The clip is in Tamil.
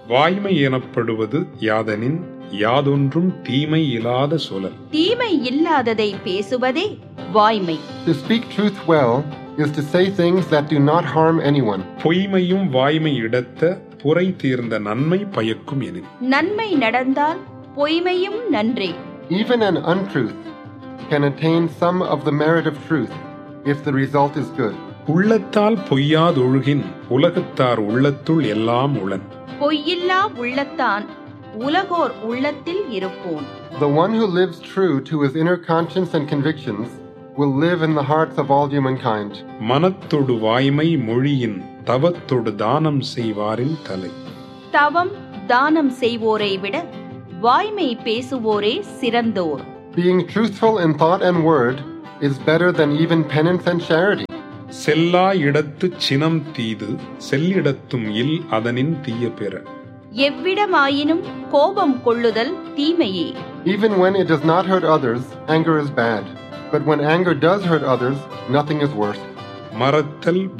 வாய்மை எனப்படுவது யாதெனின் யாதொன்றும் தீமை இல்லாத சொலல் தீமை இல்லாததை பேசுவதே வாய்மை To speak truth well is to say things that do not harm anyone. பொய்மையும் வாய்மை இடத்த புரை தீர்ந்த நன்மை பயக்கும் எனின் நன்மை நடந்தால் பொய்மையும் நன்றே Even an untruth can attain some of the merit of truth if the result is good. உள்ளத்தால் பொய்யாதொழுகின் உலகத்தார் உள்ளத்துள் எல்லாம் உளன் பொய்யில்லா உள்ளத்தான் உலகோர் உள்ளத்தில் இருப்போன் The one who lives true to his inner conscience and convictions will live in the hearts of all humankind. மனத்தொடு வாய்மை மொழியின் தவத்தொடு தானம் செய்வாரின் தலை தவம் தானம் செய்வோரை விட வாய்மை பேசுவோரே சிறந்தோர் Being truthful in thought and word is better than even penance and charity. செல்லா இடத்து சினம் தீது செல்லிடத்தும் இல் அதனின் தீய பெற எவ்விடமாயினும் கோபம் கொள்ளுதல் தீமையே Even when it does not hurt others, anger is bad. But when anger does hurt others, nothing is worse. மறத்தல்